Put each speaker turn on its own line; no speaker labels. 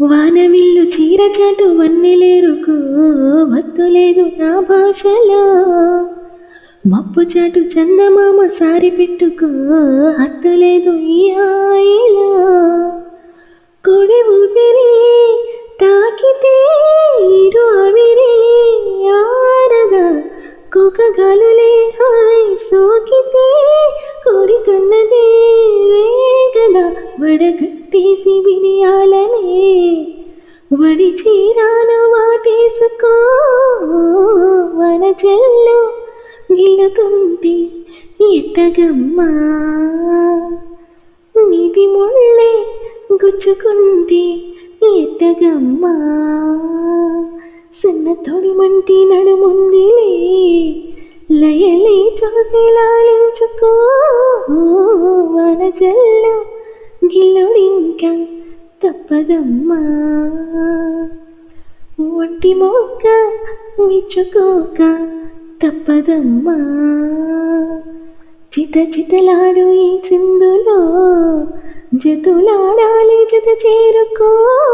వానవిల్లు చీరచాటు వన్నెలేరుకు వత్తులేదు నా భాషలో మప్పు చాటు చందమామ సారి పెట్టుకో హత్తులేదు ఈ హాయిలో కొడి ఊపిరి తాకితే ఇరు అవిరి ఆరదా కుక గాలులే హాయ్ సోకితే కోరికన్నదే వేగదా వడగట్టేసి విడియాలనే వడి చీరాను వాటేసుకో వన చెల్లు గిల్లుతుంది ఎట్టగమ్మా నిధి ముళ్ళే గుచ్చుకుంది ఎట్టగమ్మా సన్న తొడిమంటి నడుముందిలే లయలే చూసి లాలించుకో వన జల్లు గిల్లుడింకా తప్పదమ్మా ఒంటి మొక్క విచ్చుకోక తప్పదమ్మా చిత చితలాడు ఈ సింధులో జతులాడాలి జత చేరుకో